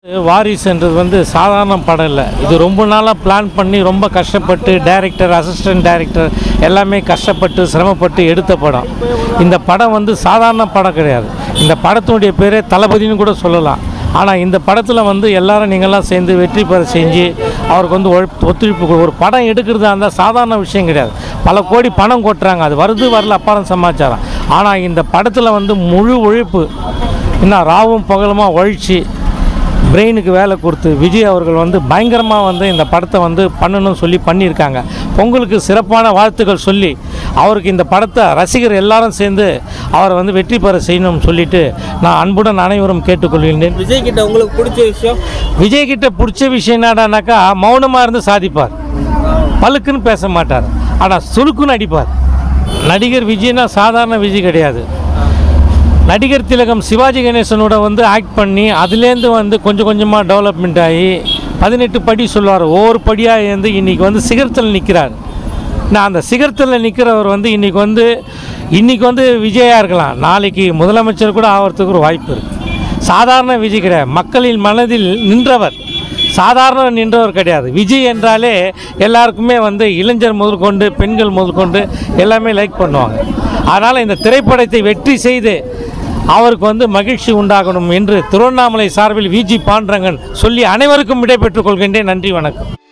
வாரிசுன்றது வந்து சாதாரண படம் இல்லை இது ரொம்ப நாளாக பிளான் பண்ணி ரொம்ப கஷ்டப்பட்டு டைரக்டர் அசிஸ்டன்ட் டைரக்டர் எல்லாமே கஷ்டப்பட்டு சிரமப்பட்டு எடுத்த படம் இந்த படம் வந்து சாதாரண படம் கிடையாது இந்த படத்தினுடைய பேரே தளபதினு கூட சொல்லலாம் ஆனால் இந்த படத்தில் வந்து எல்லாரும் நீங்கள்லாம் சேர்ந்து வெற்றி பெற செஞ்சு அவருக்கு வந்து ஒழு- ஒத்துழைப்பு கொடு- ஒரு படம் எடுக்கிறதா இருந்தால் சாதாரண விஷயம் கிடையாது பல கோடி பணம் கொட்டுறாங்க அது வருது வரல அப்பாரம் சமாச்சாரம் ஆனால் இந்த படத்தில் வந்து முழு உழைப்பு இன்னும் ராவும் பகலுமா உழைச்சி பிரெயினுக்கு வேலை கொடுத்து விஜய் அவர்கள் வந்து பயங்கரமாக வந்து இந்த படத்தை வந்து பண்ணணும்னு சொல்லி பண்ணியிருக்காங்க பொங்கலுக்கு சிறப்பான வாழ்த்துக்கள் சொல்லி அவருக்கு இந்த படத்தை ரசிகர் எல்லாரும் சேர்ந்து அவரை வந்து வெற்றி பெற செய்யணும்னு சொல்லிட்டு நான் அன்புடன் அனைவரும் கேட்டுக்கொள்கின்றேன் விஜய் கிட்ட உங்களுக்கு பிடிச்ச விஷயம் விஜய் கிட்ட பிடிச்ச விஷயம் என்னடானாக்கா மௌனமாக இருந்து சாதிப்பார் பழுக்குன்னு பேச மாட்டார் ஆனால் சுருக்குன்னு அடிப்பார் நடிகர் விஜய்னா சாதாரண விஜய் கிடையாது நடிகர் திலகம் சிவாஜி கணேசனோட வந்து ஆக்ட் பண்ணி அதுலேருந்து வந்து கொஞ்சம் கொஞ்சமாக டெவலப்மெண்ட் ஆகி பதினெட்டு படி சொல்லுவார் ஒவ்வொரு படியாக இருந்து இன்றைக்கி வந்து சிகரத்தில் நிற்கிறார் நான் அந்த சிகரத்தில் நிற்கிறவர் வந்து இன்றைக்கி வந்து இன்றைக்கி வந்து விஜயாக இருக்கலாம் நாளைக்கு முதலமைச்சர் கூட ஆகிறதுக்கு ஒரு வாய்ப்பு இருக்குது சாதாரண விஜய் கிடையாது மக்களின் மனதில் நின்றவர் சாதாரண நின்றவர் கிடையாது விஜய் என்றாலே எல்லாருக்குமே வந்து இளைஞர் முதல் கொண்டு பெண்கள் முதல் கொண்டு எல்லாமே லைக் பண்ணுவாங்க அதனால் இந்த திரைப்படத்தை வெற்றி செய்து அவருக்கு வந்து மகிழ்ச்சி உண்டாகணும் என்று திருவண்ணாமலை சார்பில் விஜி பாண்டரங்கன் சொல்லி அனைவருக்கும் விடைபெற்றுக் கொள்கின்றேன் நன்றி வணக்கம்